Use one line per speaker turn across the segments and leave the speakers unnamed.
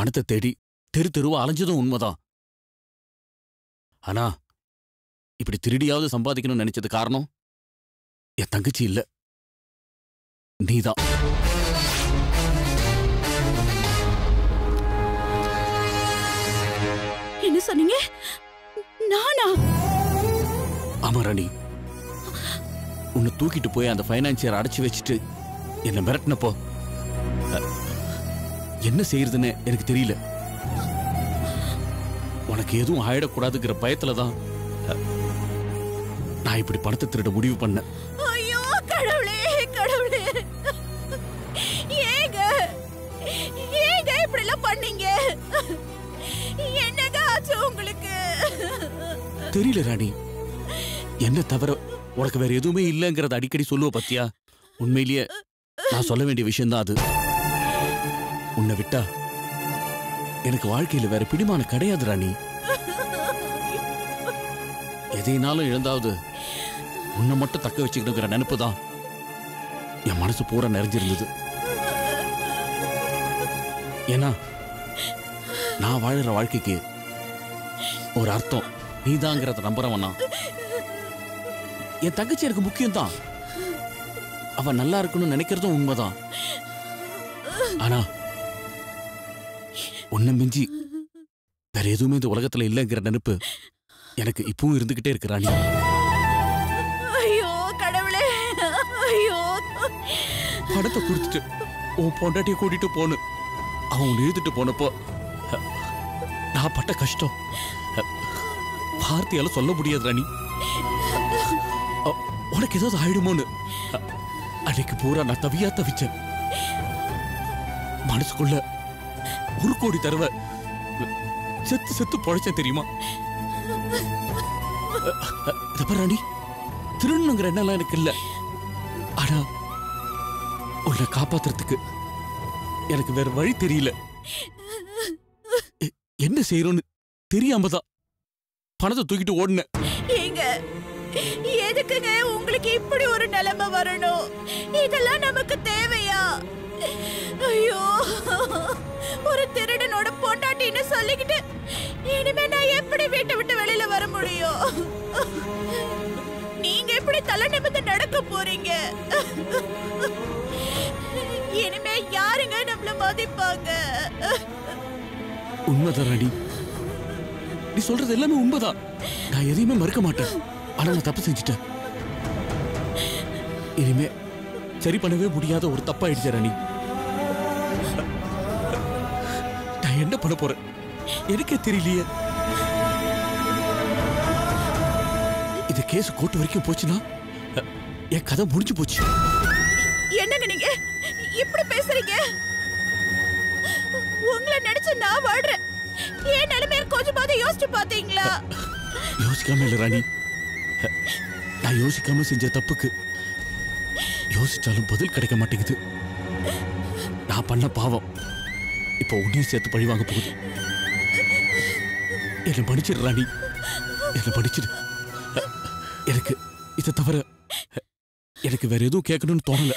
பணத்தை தேடி தெரு தெருவா அலைஞ்சதும் உண்மைதான் ஆனா இப்படி திருடியாவது சம்பாதிக்கணும்னு நினைச்சது காரணம் என் தங்கச்சி இல்ல நீதான்
என்ன சொன்னீங்க நானா
ஆமா ராணி உன்னை தூக்கிட்டு போய் அந்த ஃபைனான்சியர் அடைச்சு வச்சுட்டு என்னை மிரட்டினப்போ அ, என்ன செய்யறதுன்னு எனக்கு தெரியல உனக்கு எதுவும் ஆயிடக்கூடாதுங்கிற பயத்துல தான் அ, நான் இப்படி பணத்தை திருட முடிவு பண்ணேன்
ஐயோ கடவுளே கடவுளே ஏங்க ஏங்க இப்படி எல்லாம் பண்ணீங்க என்னங்க ஆச்சு உங்களுக்கு
தெரியல ராணி என்ன தவிர உனக்கு வேற எதுவுமே இல்லைங்கிறத அடிக்கடி சொல்லுவ பத்தியா உண்மையிலேயே நான் சொல்ல வேண்டிய விஷயம்தான் அது உன்னை விட்டா எனக்கு வாழ்க்கையில வேற பிடிமானம் கிடையாது ராணி எதைனாலும் இழந்தாவது உன்னை மட்டும் தக்க வச்சுக்கணுங்கிற நினைப்பு தான் என் மனசு பூரா நிறைஞ்சிருந்தது ஏன்னா நான் வாழுற வாழ்க்கைக்கு ஒரு அர்த்தம் நீதாங்கிறத நம்புறவனா என் தங்கச்சி எனக்கு முக்கியம்தான் அவ நல்லா இருக்கணும்னு நினைக்கிறதும் உண்மைதான் ஆனா உன்னை மிஞ்சி வேற எதுவுமே இந்த உலகத்துல இல்லைங்கிற நினைப்பு எனக்கு இப்பவும் இருந்துகிட்டே இருக்கு ராணி
ஐயோ கடவுளே ஐயோ
பணத்தை கொடுத்துட்டு உன் பொண்டாட்டிய கூட்டிட்டு போனு அவன் உன்னை இழுத்துட்டு போனப்போ அஹ், நான் பட்ட கஷ்டம் அஹ், வார்த்தையால சொல்ல முடியாது ராணி அஹ், உனக்கு ஏதாவது ஆயிடுமோன்னு அஹ், அன்னைக்கு பூரா நான் தவியா தவிச்சேன் மனசுக்குள்ள ஒரு கோடி தடவை செத்து செத்து பொழைச்சேன் தெரியுமா அஹ், அஹ், இதை பாரு ராணி திருடணுங்கிற எண்ணம்லாம் எனக்கு இல்ல ஆனா உன்னை காப்பாத்துறதுக்கு எனக்கு வேற வழி தெரியல எ- என்ன செய்யறோம்னு தெரியாம தான் பணத்தை தூக்கிட்டு ஓடினேன்
ஏங்க எதுக்குங்க உங்களுக்கு இப்படி ஒரு நிலைமை வரணும் இதெல்லாம் நமக்கு தேவையா ஐயோ ஒரு திருடனோட பொண்டாட்டின்னு சொல்லிக்கிட்டு இனிமே நான் எப்படி வீட்டை விட்டு வெளியில வர முடியும் நீங்க எப்படி தலை நிமிர்ந்து நடக்க போறீங்க இனிமே யாருங்க நம்மள மதிப்பாங்க
உண்மைதான் ராணி நீ சொல்றது எல்லாமே உண்மைதான் நான் எதையுமே மறுக்க மாட்டேன் ஆனா நான் தப்பு செஞ்சுட்டேன் இனிமே சரி பண்ணவே முடியாத ஒரு தப்பாயிடுச்சு ராணி நான் என்ன பண்ண போறேன் எனக்கே தெரியலையே இது கேஸ் கோர்ட் வரைக்கும் போச்சுன்னா அ, என் கதை முடிஞ்சு போச்சு
என்னங்க நீங்க இப்படி பேசுறீங்க உங்களை நினைச்சு நான் வாழ்றேன் என் நிலைமைய கொஞ்சமாவது யோசிச்சு பாத்தீங்களா
யோசிக்காம இல்ல ராணி அ, நான் யோசிக்காம செஞ்ச தப்புக்கு யோசிச்சாலும் பதில் கிடைக்க மாட்டேங்குது நான் பண்ண பாவம் இப்போ உன்னையும் சேர்த்து பழி வாங்க போகுது என்னை மன்னிச்சிடு ராணி என்னை மன்னிச்சிடு அ, எனக்கு இதை தவிர அ, எனக்கு வேற எதுவும் கேட்கணும்னு தோணல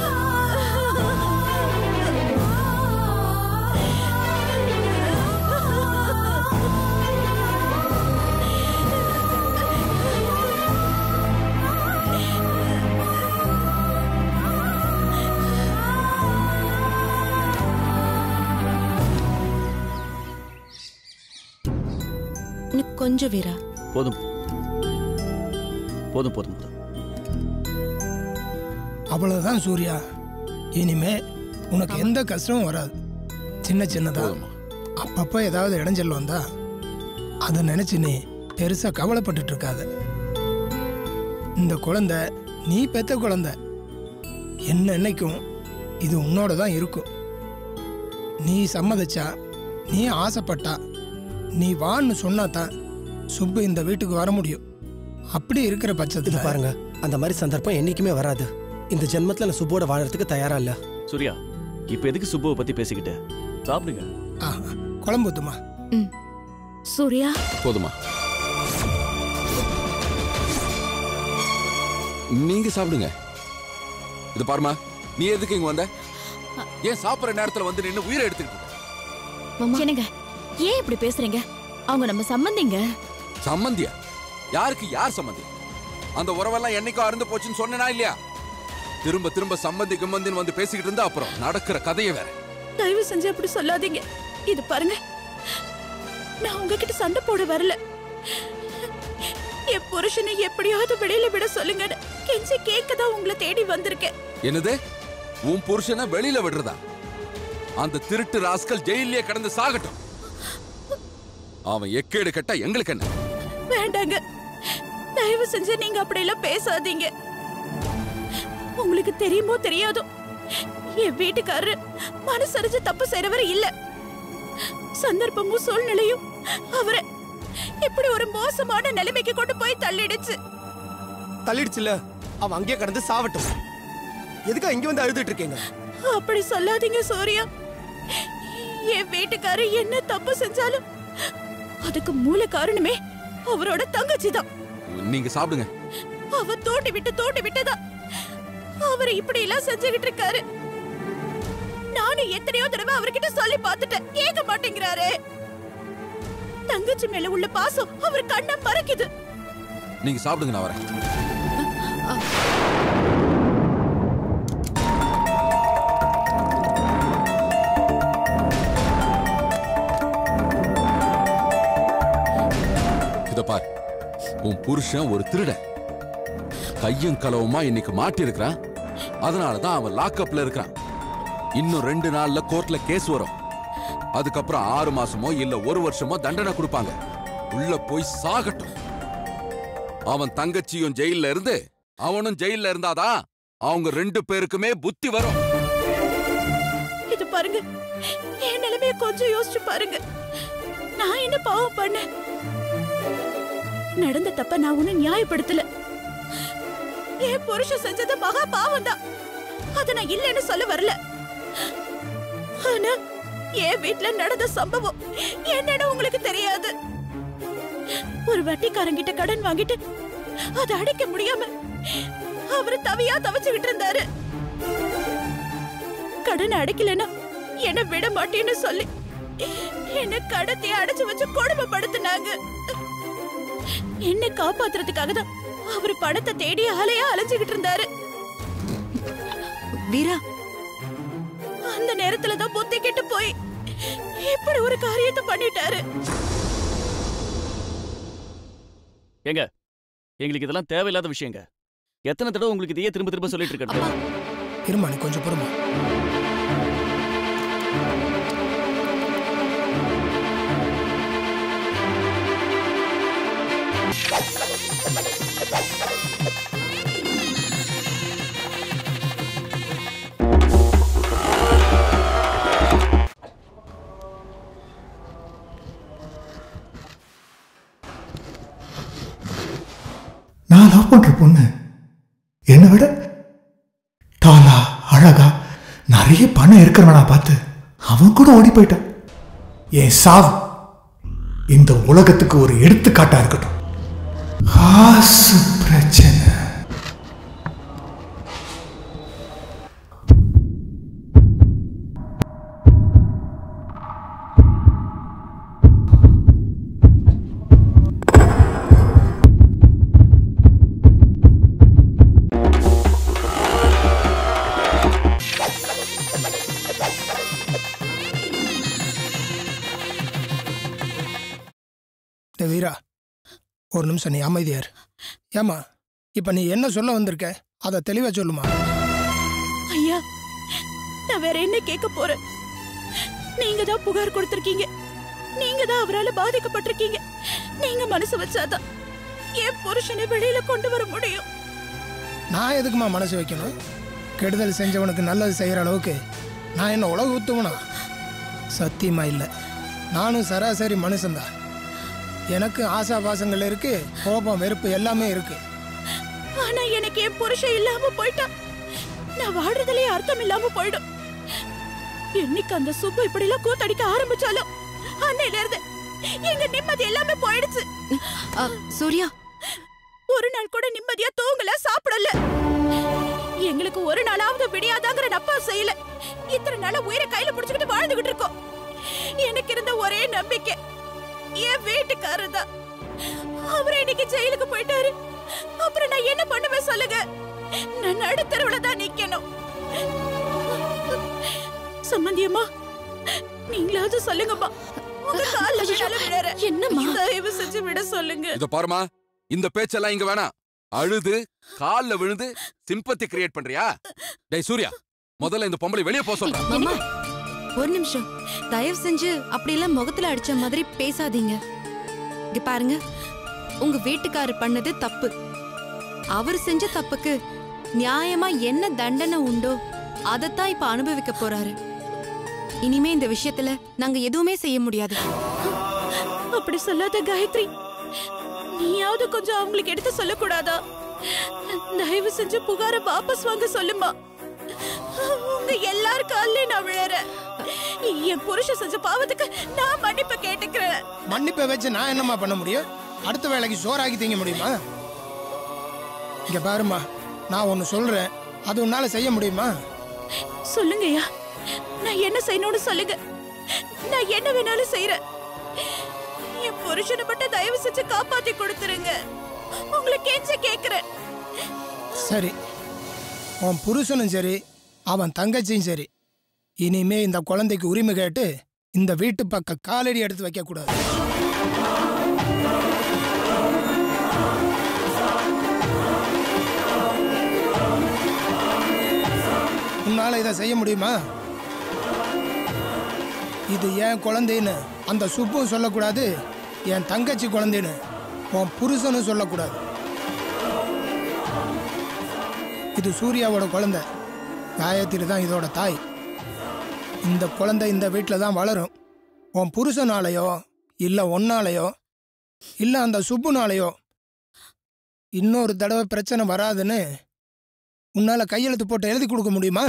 இன்னும் கொஞ்சம் வீரா
போதும் போதும் போதும் போதும்
அவ்வளவுதான் சூர்யா இனிமே உனக்கு எந்த கஷ்டமும் வராது சின்ன சின்னதா அப்பப்போ ஏதாவது இடைஞ்சல் வந்தா அதை நினைச்சு நீ பெருசா கவலைப்பட்டுட்டு இருக்காத இந்த குழந்தை நீ பெத்த குழந்தை என்ன என்னைக்கும் இது உன்னோட தான் இருக்கும் நீ சம்மதிச்சா நீ ஆசைப்பட்டா நீ வான்னு சொன்னா தான் சுப்பு இந்த வீட்டுக்கு வர முடியும் அப்படி இருக்கிற
இது
பட்சத்தில்
பாருங்க அந்த மாதிரி சந்தர்ப்பம் என்னைக்குமே வராது இந்த ஜென்மத்துல நான் சுப்போட வாழறதுக்கு தயாரா இல்ல
சூர்யா இப்ப எதுக்கு சுப்புவை பத்தி பேசிக்கிட்டு சாப்பிடுங்க
ஆ குழம்பு ஊத்துமா
சூர்யா
போதுமா நீங்க சாப்பிடுங்க இது பாருமா நீ எதுக்கு இங்க வந்த ஏன் சாப்பிடுற நேரத்துல வந்து நின்னு உயிரை எடுத்துக்கிட்டு இருக்க?
என்னங்க ஏன் இப்படி பேசுறீங்க அவங்க நம்ம சம்பந்திங்க
சம்மந்தியா யாருக்கு யார் சம்மந்தி அந்த உறவெல்லாம் என்னைக்கோ அறுந்து போச்சுன்னு சொன்னேனா இல்லையா திரும்ப திரும்ப சம்மந்தி கிம்மந்தின்னு வந்து பேசிக்கிட்டு இருந்தா அப்புறம் நடக்கிற கதையை வேற
தயவு செஞ்சு அப்படி சொல்லாதீங்க இது பாருங்க நான் உங்ககிட்ட சண்டை போட வரல என் புருஷனை எப்படியாவது வெளியில விட சொல்லுங்கன்னு கெஞ்சி கேட்க தான் உங்களை தேடி வந்திருக்கேன்
என்னது உன் புருஷனை வெளியில விடுறதா அந்த திருட்டு ராஸ்கல் ஜெயிலே கடந்து சாகட்டும் அவன் எக்கேடு கெட்டா எங்களுக்கு என்ன
வேண்டாங்க தயவு செஞ்சு நீங்க அப்படியெல்லாம் பேசாதீங்க உங்களுக்கு தெரியுமோ தெரியாதோ என் வீட்டுக்காரரு மனசரிஞ்சு தப்பு செய்றவர் இல்ல சந்தர்ப்பமும் சூழ்நிலையும் அவரை இப்படி ஒரு மோசமான நிலைமைக்கு கொண்டு போய் தள்ளிடுச்சு
தள்ளிடுச்சுல அவன் அங்கேயே கடந்து சாவட்டும் எதுக்கா இங்க வந்து அழுதுட்டு இருக்கீங்க
அப்படி சொல்லாதீங்க சூர்யா என் வீட்டுக்காரர் என்ன தப்பு செஞ்சாலும் அதுக்கு மூல காரணமே அவரோட தங்கச்சி தான்
நீங்க சாப்பிடுங்க
அவ தூண்டி விட்டு தூண்டி விட்டுதான் அவர் இப்படி எல்லாம் செஞ்சுகிட்டு இருக்காரு நானும் எத்தனையோ தடவை அவர்கிட்ட சொல்லி பார்த்துட்டேன் கேட்க மாட்டேங்கிறாரு தங்கச்சி மேல உள்ள பாசம் அவர் கண்ணை மறைக்குது
நீங்க சாப்பிடுங்க நான் வரேன் இத பார் உன் புருஷன் ஒரு திருடன் கையும் களவுமா இன்னைக்கு மாட்டி இருக்கிறான் அதனாலதான் அவன் லாக்அப்ல இருக்கிறான் இன்னும் ரெண்டு நாள்ல கோர்ட்ல கேஸ் வரும் அதுக்கப்புறம் ஆறு மாசமோ இல்ல ஒரு வருஷமோ தண்டனை கொடுப்பாங்க உள்ள போய் சாகட்டும் அவன் தங்கச்சியும் ஜெயில்ல இருந்து அவனும் ஜெயில்ல இருந்தாதான் அவங்க ரெண்டு பேருக்குமே புத்தி வரும்
இது பாருங்க என் நிலைமைய கொஞ்சம் யோசிச்சு பாருங்க நான் என்ன பாவம் பண்ணேன் நடந்த தப்ப நான் ஒண்ணும் நியாயப்படுத்தல என் புருஷன் செஞ்சது மகா பாவம் தான் அத நான் இல்லைன்னு சொல்ல வரல ஆனா என் வீட்ல நடந்த சம்பவம் என்னன்னு உங்களுக்கு தெரியாது ஒரு வட்டிக்காரங்கிட்ட கடன் வாங்கிட்டு அதை அடைக்க முடியாம அவரு தவியா தவிச்சுக்கிட்டு இருந்தாரு கடன் அடைக்கலனா என்ன விட மாட்டேன்னு சொல்லி என்ன கடத்தி அடைச்சு வச்சு கொடுமைப்படுத்தினாங்க என்ன காப்பாத்துறதுக்காக தான் அவர் பணத்தை தேடி அலையா அலைஞ்சுகிட்டு இருந்தாரு வீரா அந்த நேரத்துல தான் புத்தி கெட்டு போய் இப்படி ஒரு காரியத்தை பண்ணிட்டாரு
ஏங்க எங்களுக்கு இதெல்லாம் தேவையில்லாத விஷயங்க எத்தனை தடவை உங்களுக்கு இதையே திரும்ப திரும்ப சொல்லிட்டு இருக்கிறது
இருமா நீ கொஞ்சம் பொறுமா
நான் லவ் பண்ற பொண்ணு என்னை விட டாலா அழகா நிறைய பணம் இருக்கிறவனா பார்த்து அவன் கூட ஓடி போயிட்டான் என் சாவு இந்த உலகத்துக்கு ஒரு எடுத்துக்காட்டா இருக்கட்டும் காசு பிரச்சனை
டேய் வீரா ஒரு நிமிஷம் நீ அமைதியார் ஏமா இப்போ நீ என்ன சொல்ல வந்திருக்க அதை தெளிவா சொல்லுமா
ஐயா நான் வேற என்ன கேட்க போறேன் நீங்க தான் புகார் கொடுத்திருக்கீங்க நீங்க தான் அவரால பாதிக்கப்பட்டிருக்கீங்க நீங்க மனசு வச்சாதான் என் புருஷனை வெளியில கொண்டு வர முடியும்
நான் எதுக்குமா மனசு வைக்கணும் கெடுதல் செஞ்சவனுக்கு நல்லது செய்கிற அளவுக்கு நான் என்ன உலக ஊத்துவனா சத்தியமா இல்லை நானும் சராசரி மனுஷன்தான் எனக்கு ஆசா பாசங்கள் இருக்கு கோபம் வெறுப்பு எல்லாமே இருக்கு
ஆனா எனக்கு என் புருஷன் இல்லாம போயிட்டா நான் வாழ்றதுலயே அர்த்தம் இல்லாம போயிடும் என்னைக்கு அந்த சுப்பு இப்படி எல்லாம் கூத்தடிக்க ஆரம்பிச்சாலும் அன்னையில இருந்து எங்க நிம்மதி எல்லாமே போயிடுச்சு
சூர்யா
ஒரு நாள் கூட நிம்மதியா தூங்கல சாப்பிடல எங்களுக்கு ஒரு நாளாவது விடியாதாங்கிற நப்பா செய்யல இத்தனை நாளா உயிரை கையில புடிச்சுக்கிட்டு வாழ்ந்துகிட்டு இருக்கோம் எனக்கு இருந்த ஒரே நம்பிக்கை என் வீட்டுக்காரர் தான் அவர் இன்னைக்கு ஜெயிலுக்கு போயிட்டாரு அப்புறம் நான் என்ன பண்ணுவேன் சொல்லுங்க நான் நடுத்தரவுல தான் நிக்கணும் சம்பந்தியம்மா நீங்களாவது சொல்லுங்கம்மா உங்க கால்ல விழால விழற
என்னம்மா?
தயவு செஞ்சு விட சொல்லுங்க
இத பாருமா இந்த பேச்செல்லாம் இங்க வேணாம் அழுது கால்ல விழுந்து சிம்பத்தி கிரியேட் பண்றியா டேய் சூர்யா முதல்ல இந்த பொம்பளை வெளியே போக சொல்றேன்
மாமா ஒரு நிமிஷம் தயவு செஞ்சு அப்படியெல்லாம் முகத்துல அடிச்ச மாதிரி பேசாதீங்க இங்க பாருங்க உங்க வீட்டுக்காரர் பண்ணது தப்பு அவர் செஞ்ச தப்புக்கு நியாயமா என்ன தண்டனை உண்டோ அதைத்தான் இப்ப அனுபவிக்க போறாரு இனிமே இந்த விஷயத்துல நாங்க எதுவுமே செய்ய முடியாது
அப்படி சொல்லாத காயத்ரி நீயாவது கொஞ்சம் அவங்களுக்கு எடுத்து சொல்லக்கூடாதா தயவு செஞ்சு புகார வாபஸ் வாங்க சொல்லுமா உங்க எல்லார் கால்லயும் நான் விழறேன் என் புருஷன் செஞ்ச பாவத்துக்கு நான் மன்னிப்பு கேட்டுக்கிறேன்
மன்னிப்பை வச்சு நான் என்னம்மா பண்ண முடியும் அடுத்த வேலைக்கு சோறாக்கி திங்க முடியுமா இங்க பாருமா நான் ஒன்னு சொல்றேன் அது உன்னால செய்ய முடியுமா
சொல்லுங்கய்யா நான் என்ன செய்யணும்னு சொல்லுங்க நான் என்ன வேணாலும் செய்யறேன் என் புருஷனை மட்டும் தயவு செஞ்சு காப்பாத்தி கொடுத்துருங்க உங்களை கெஞ்ச கேக்குறேன்
சரி உன் புருஷனும் சரி அவன் தங்கச்சியும் சரி இனிமே இந்த குழந்தைக்கு உரிமை கேட்டு இந்த வீட்டு பக்க காலடி எடுத்து வைக்க கூடாது உன்னால இதை செய்ய முடியுமா இது என் குழந்தைன்னு அந்த சுப்பும் சொல்லக்கூடாது என் தங்கச்சி குழந்தைன்னு உன் புருஷனும் சொல்லக்கூடாது இது சூர்யாவோட குழந்தை காயத்ரி தான் இதோட தாய் இந்த குழந்தை இந்த வீட்டில் தான் வளரும் உன் புருஷனாலேயோ இல்லை ஒன்னாலேயோ இல்லை அந்த சுப்புனாலேயோ இன்னொரு தடவை பிரச்சனை வராதுன்னு உன்னால் கையெழுத்து போட்டு எழுதி கொடுக்க முடியுமா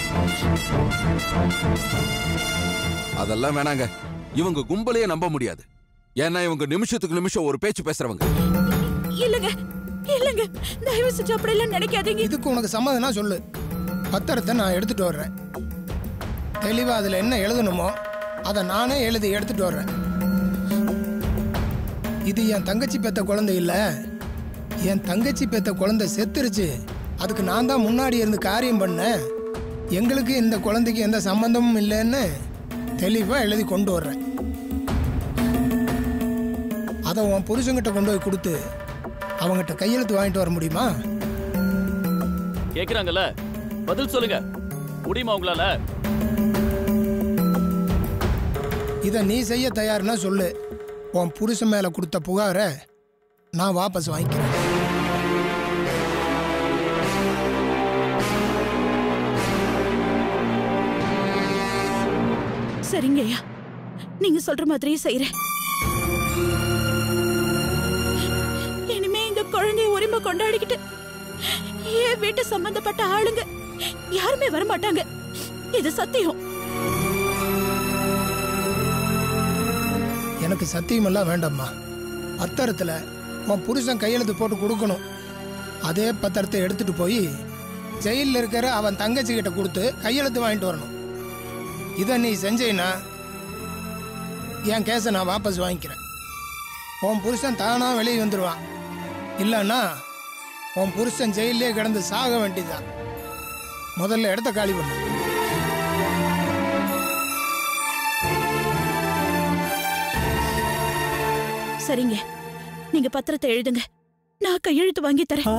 அதெல்லாம் வேணாங்க இவங்க கும்பலையே நம்ப முடியாது ஏன்னா இவங்க நிமிஷத்துக்கு நிமிஷம் ஒரு பேச்சு பேசுறவங்க
இல்லங்க இல்லங்க தயவு செஞ்சு அப்படியெல்லாம் நினைக்காதீங்க
இதுக்கு உனக்கு சம்மதம்னா சொல்லு பத்திரத்தை நான் எடுத்துட்டு வர்றேன் தெளிவா அதில் என்ன எழுதணுமோ அதை நானே எழுதி எடுத்துட்டு வர்றேன் இது என் தங்கச்சி பெத்த குழந்தை இல்ல என் தங்கச்சி பெத்த குழந்தை செத்துருச்சு அதுக்கு நான் தான் முன்னாடி இருந்து காரியம் பண்ணேன் எங்களுக்கு இந்த குழந்தைக்கு எந்த சம்பந்தமும் இல்லைன்னு தெளிவாக எழுதி கொண்டு வர்றேன் அதை உன் புருஷன்கிட்ட கொண்டு போய் கொடுத்து அவங்ககிட்ட கையெழுத்து வாங்கிட்டு வர முடியுமா
கேக்குறாங்கல்ல பதில் சொல்லுங்க முடியுமா உங்களால
இதை நீ செய்ய தயார்னா சொல்லு உன் புருஷன் மேல கொடுத்த புகாரை நான் வாபஸ் வாங்கிக்கிறேன்
சரிங்க ஐயா நீங்க சொல்ற மாதிரியே செய்யறேன் இனிமே இந்த குழந்தைய உரிமை கொண்டாடிக்கிட்டு என் வீட்டு சம்பந்தப்பட்ட ஆளுங்க யாருமே வர மாட்டாங்க இது சத்தியம்
எனக்கு சத்தியமெல்லாம் வேண்டாம்மா பத்திரத்துல உன் புருஷன் கையெழுத்து போட்டு கொடுக்கணும் அதே பத்திரத்தை எடுத்துட்டு போய் ஜெயிலில் இருக்கிற அவன் தங்கச்சி கிட்ட கொடுத்து கையெழுத்து வாங்கிட்டு வரணும் இதை நீ செஞ்சேன்னா என் கேஸை நான் வாபஸ் வாங்கிக்கிறேன் உன் புருஷன் தானா வெளியே வந்துடுவான் இல்லைன்னா உன் புருஷன் ஜெயிலே கிடந்து சாக வேண்டியதுதான் முதல்ல இடத்த காலி பண்ணு
சரிங்க நீங்க பத்திரத்தை எழுதுங்க நான் கையெழுத்து வாங்கி தரேன்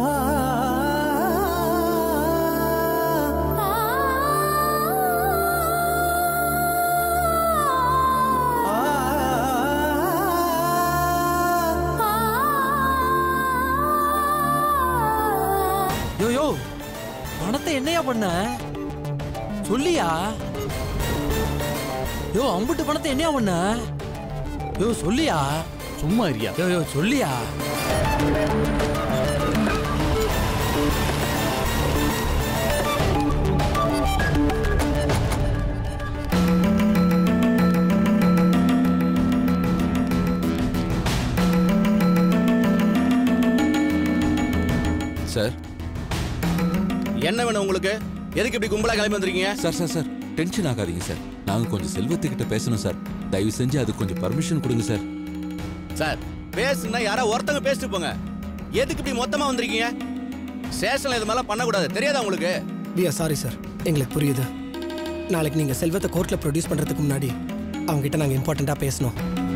யோ யோ பணத்தை என்னையா பண்ண சொல்லியா யோ அம்புட்டு பணத்தை என்னையா பண்ண யோ சொல்லியா
சும்மா இருக்கியா
யோ யோ சொல்லியா
சார்
என்ன வேணும் உங்களுக்கு எதுக்கு இப்படி கும்பலா கிளம்பி வந்திருக்கீங்க
சார் சார் சார் டென்ஷன் ஆகாதீங்க சார் நாங்க கொஞ்சம் செல்வத்துக்கிட்ட பேசணும் சார் தயவு செஞ்சு அதுக்கு கொஞ்சம் பர்மிஷன் கொடுங்க சார்
சார் பேசுனா யாரா ஒருத்தங்க பேசிட்டு போங்க எதுக்கு இப்படி மொத்தமா வந்திருக்கீங்க ஸ்டேஷன்ல இது மாதிரிலாம் பண்ணக்கூடாது தெரியாதா உங்களுக்கு
வி ஆர் சாரி சார் எங்களுக்கு புரியுது நாளைக்கு நீங்கள் செல்வத்தை கோர்ட்டில் ப்ரொடியூஸ் பண்ணுறதுக்கு முன்னாடி அவங்க கிட்ட நாங்கள் இம்பார்ட்டண்ட்டாக பேசணும்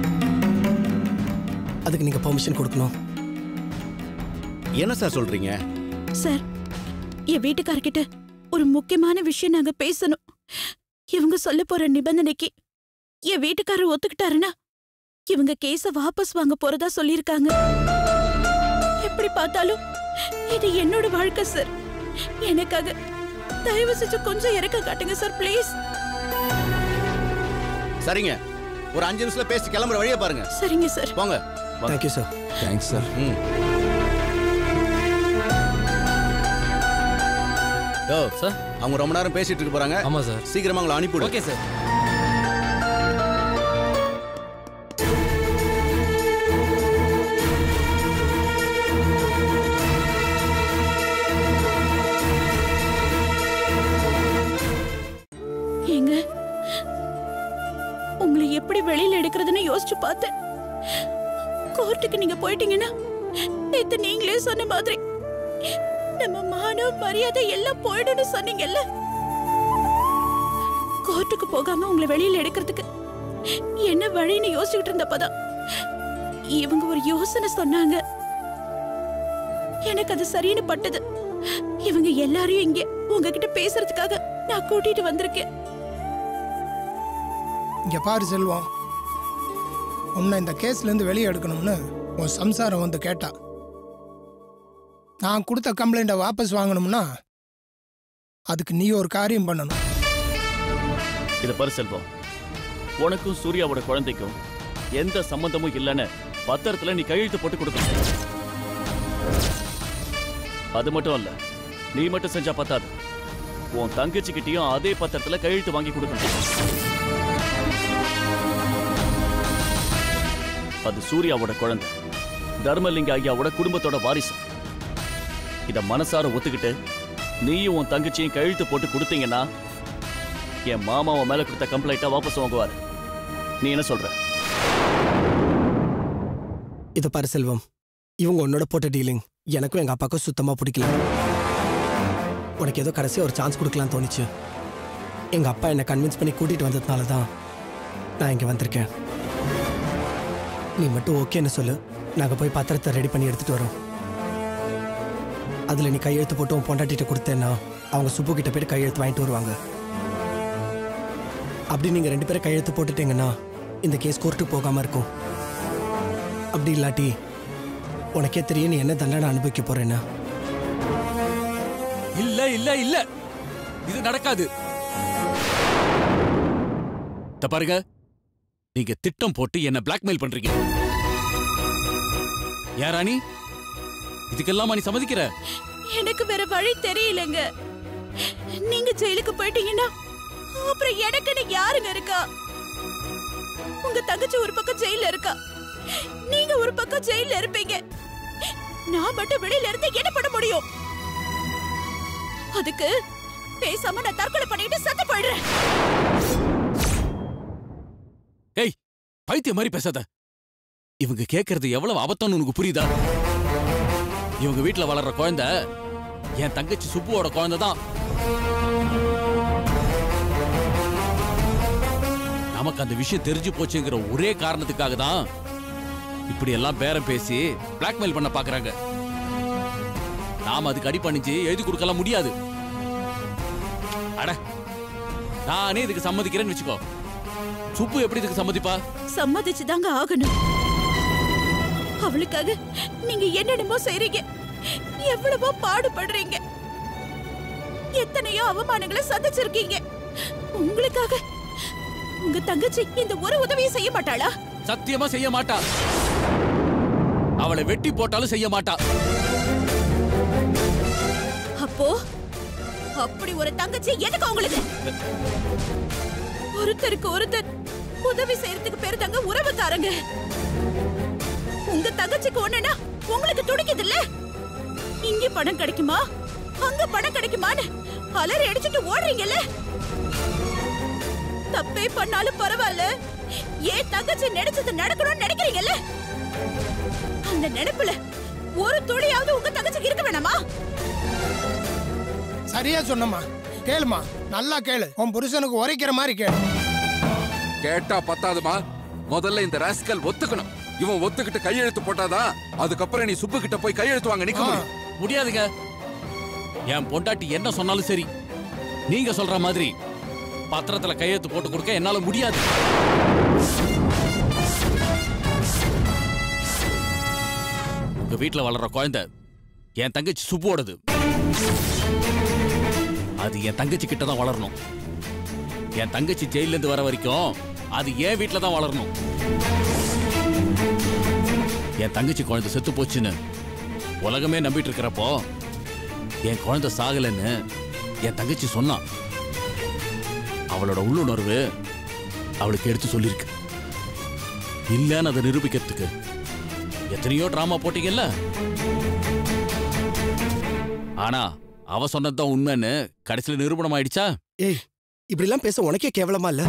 அதுக்கு நீங்கள் பெர்மிஷன் கொடுக்கணும்
என்ன சார் சொல்றீங்க
சார் என் வீட்டுக்காரர்கிட்ட ஒரு முக்கியமான விஷயம் நாங்க பேசணும் இவங்க சொல்ல போற நிபந்தனைக்கு என் வீட்டுக்காரர் ஒத்துக்கிட்டாருன்னா இவங்க கேஸ வாபஸ் வாங்க போறதா சொல்லியிருக்காங்க எப்படி பார்த்தாலும் இது என்னோட வாழ்க்கை சார் எனக்காக தயவு செஞ்சு கொஞ்சம் இறக்க காட்டுங்க சார் ப்ளீஸ்
சரிங்க ஒரு அஞ்சு நிமிஷத்துல பேசி கிளம்புற வழியை பாருங்க
சரிங்க சார்
போங்க
தேங்க்யூ சார்
தேங்க்ஸ் சார்
ம் யோ சார் அவங்க ரொம்ப நேரம் பேசிட்டு இருக்க போறாங்க
ஆமா சார்
சீக்கிரமா அவங்களை அனுப்பிவிடு
ஓகே சார்
ஏங்க உங்களை எப்படி வெளியில எடுக்கிறதுன்னு யோசிச்சு பார்த்தேன் கோர்ட்டுக்கு நீங்க போயிட்டீங்கன்னா நேத்து நீங்களே சொன்ன மாதிரி நம்ம மானம் மரியாதை எல்லாம் போயிடும்னு சொன்னீங்கல்ல கோர்ட்டுக்கு போகாம உங்களை வெளியில எடுக்கிறதுக்கு என்ன வழின்னு யோசிச்சுட்டு இருந்தப்பதான் இவங்க ஒரு யோசனை சொன்னாங்க எனக்கு அது சரின்னு பட்டது இவங்க எல்லாரையும் இங்க உங்ககிட்ட பேசுறதுக்காக நான் கூட்டிட்டு வந்திருக்கேன்
இங்க பாரு செல்வம் உன்னை இந்த கேஸ்லேருந்து வெளியே எடுக்கணும்னு உன் சம்சாரம் வந்து கேட்டா நான் கொடுத்த கம்ப்ளைண்ட்டை வாபஸ் வாங்கணும்னா அதுக்கு நீ ஒரு காரியம் பண்ணணும்
இத பாரு செல்வம் உனக்கும் சூர்யாவோட குழந்தைக்கும் எந்த சம்பந்தமும் இல்லைன்னு பத்திரத்துல நீ கையெழுத்து போட்டு கொடுக்கணும் அது மட்டும் இல்ல நீ மட்டும் செஞ்சா பத்தாது உன் தங்கச்சிக்கிட்டயும் அதே பத்திரத்துல கையெழுத்து வாங்கி கொடுக்கணும் அது சூர்யாவோட குழந்தை தர்மலிங்க ஐயாவோட குடும்பத்தோட வாரிசு இத மனசார ஒத்துக்கிட்டு நீயும் உன் தங்கச்சியும் கையெழுத்து போட்டு கொடுத்தீங்கன்னா என் மாமா உன் மேல கொடுத்த கம்ப்ளைண்ட்டை வாபஸ் வாங்குவாரு நீ என்ன சொல்ற
இதை பாரு செல்வம் இவங்க உன்னோட போட்ட டீலிங் எனக்கும் எங்கள் அப்பாவுக்கும் சுத்தமாக பிடிக்கல உனக்கு ஏதோ கடைசியாக ஒரு சான்ஸ் கொடுக்கலாம்னு தோணுச்சு எங்கள் அப்பா என்னை கன்வின்ஸ் பண்ணி கூட்டிகிட்டு வந்ததுனால தான் நான் இங்கே வந்திருக்கேன் நீ மட்டும் ஓகேன்னு சொல்லு நாங்கள் போய் பத்திரத்தை ரெடி பண்ணி எடுத்துகிட்டு வரோம் அதில் நீ கையெழுத்து போட்டு உன் பொண்டாட்டிட்ட கொடுத்தேன்னா அவங்க சுப்பு கிட்ட போயிட்டு கையெழுத்து வாங்கிட்டு வருவாங்க அப்படி நீங்கள் ரெண்டு பேரும் கையெழுத்து போட்டுட்டீங்கன்னா இந்த கேஸ் கோர்ட்டுக்கு போகாமல் இருக்கும் அப்படி இல்லாட்டி உனக்கே தெரியும் நீ என்ன தண்டனை அனுபவிக்க போறேன்னா
இல்ல இல்ல இல்ல இது நடக்காது இத பாருங்க நீங்க திட்டம் போட்டு என்ன பிளாக்மெயில் பண்றீங்க யாராணி இதுக்கெல்லாம் நீ சம்மதிக்கிற
எனக்கு வேற வழி தெரியலங்க நீங்க ஜெயிலுக்கு போயிட்டீங்கன்னா அப்புறம் எனக்குன்னு யாருங்க இருக்கா உங்க தங்கச்சி ஒரு பக்கம் ஜெயில இருக்கா நீங்க ஒரு பக்கம் ஜெயில இருப்பீங்க நான் மட்டும் வெளியில இருந்து என்ன பண்ண முடியும் அதுக்கு பேசாம நான் தற்கொலை பண்ணிட்டு செத்து போயிடுறேன்
ஏய் பைத்திய மாதிரி பேசாத இவங்க கேக்குறது எவ்வளவு அபத்தம்னு உனக்கு புரியுதா இவங்க வீட்ல வளர்ற குழந்தை என் தங்கச்சி சுப்புவோட குழந்தை தான் நமக்கு அந்த விஷயம் தெரிஞ்சு போச்சுங்கிற ஒரே காரணத்துக்காக தான் இப்படி எல்லாம் பேரம் பேசி பிளாக்மெயில் பண்ண பாக்குறாங்க நாம அதுக்கு அடிபணிஞ்சு எழுதி கொடுக்கலாம் முடியாது அட நானே இதுக்கு சம்மதிக்கிறேன்னு வச்சுக்கோ சுப்பு எப்படி இதுக்கு சம்மதிப்பா
சம்மதிச்சுதாங்க ஆகணும் அவளுக்காக நீங்க என்னென்னமோ செய்றீங்க எவ்வளவோ பாடுபடுறீங்க எத்தனையோ அவமானங்களை சந்திச்சிருக்கீங்க உங்களுக்காக உங்க தங்கச்சி இந்த ஒரு உதவியும் செய்ய மாட்டாளா
சத்தியமா செய்ய மாட்டா அவளை வெட்டி போட்டாலும் செய்ய மாட்டா
அப்போ அப்படி ஒரு தங்கச்சி எதுக்கு உங்களுக்கு ஒருத்தருக்கு ஒருத்தர் உதவி செய்யறதுக்கு பேரு தாங்க உறவுக்காரங்க உங்க தங்கச்சிக்கு ஒண்ணுனா உங்களுக்கு துடிக்குது இல்ல இங்க பணம் கிடைக்குமா அங்க பணம் கிடைக்குமான்னு அலறி அடிச்சுட்டு ஓடுறீங்கல்ல தப்பே பண்ணாலும் பரவாயில்ல ஏன் தங்கச்சி நினைச்சது நடக்கணும்னு நினைக்கிறீங்கல்ல அந்த நினைப்புல ஒரு துளியாவது உங்க தங்கச்சிக்கு இருக்க வேணாமா
சரியா சொன்னம்மா கேளுமா நல்லா கேளு உன் புருஷனுக்கு உரைக்கிற மாதிரி கேளு
கேட்டா பத்தாதுமா முதல்ல இந்த ராஸ்கல் ஒத்துக்கணும் இவன் ஒத்துக்கிட்டு கையெழுத்து போட்டாதான் அதுக்கப்புறம் நீ சுப்பு கிட்ட போய் கையெழுத்து வாங்க நிக்க முடியும்
முடியாதுங்க என் பொண்டாட்டி என்ன சொன்னாலும் சரி நீங்க சொல்ற மாதிரி பத்திரத்துல கையெழுத்து போட்டு கொடுக்க என்னால முடியாது உங்க வீட்டுல வளர்ற குழந்தை என் தங்கச்சி சுப்புவோடது அது என் தங்கச்சி கிட்ட தான் வளரணும் என் தங்கச்சி ஜெயில இருந்து வர வரைக்கும் அது என் வீட்டுல தான் வளரணும் என் தங்கச்சி குழந்தை செத்து போச்சுன்னு உலகமே நம்பிட்டு இருக்கிறப்போ என் குழந்தை சாகலைன்னு என் தங்கச்சி சொன்னான் அவளோட உள்ளுணர்வு அவளுக்கு எடுத்து சொல்லியிருக்கு இல்லைன்னு அதை நிரூபிக்கிறதுக்கு எத்தனையோ டிராமா போட்டீங்கல்ல ஆனா அவ சொன்னதுதான் உண்மைன்னு கடைசியில நிரூபணம் ஆயிடுச்சா
ஏய் இப்படிலாம் பேச உனக்கே கேவலமா இல்ல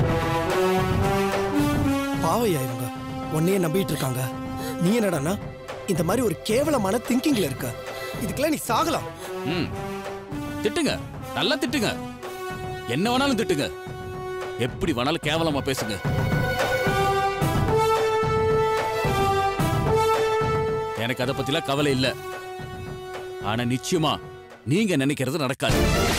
பாவையா இவங்க உன்னையே நம்பிட்டு இருக்காங்க நீ என்னடான்னா இந்த மாதிரி ஒரு கேவலமான திங்கிங்ல இருக்க இதுக்கெல்லாம் நீ சாகலாம்
ம் திட்டுங்க நல்லா திட்டுங்க என்ன வேணாலும் திட்டுங்க எப்படி வேணாலும் கேவலமா பேசுங்க எனக்கு அதை பத்திலாம் கவலை இல்ல ஆனா நிச்சயமா நீங்க நினைக்கிறது நடக்காது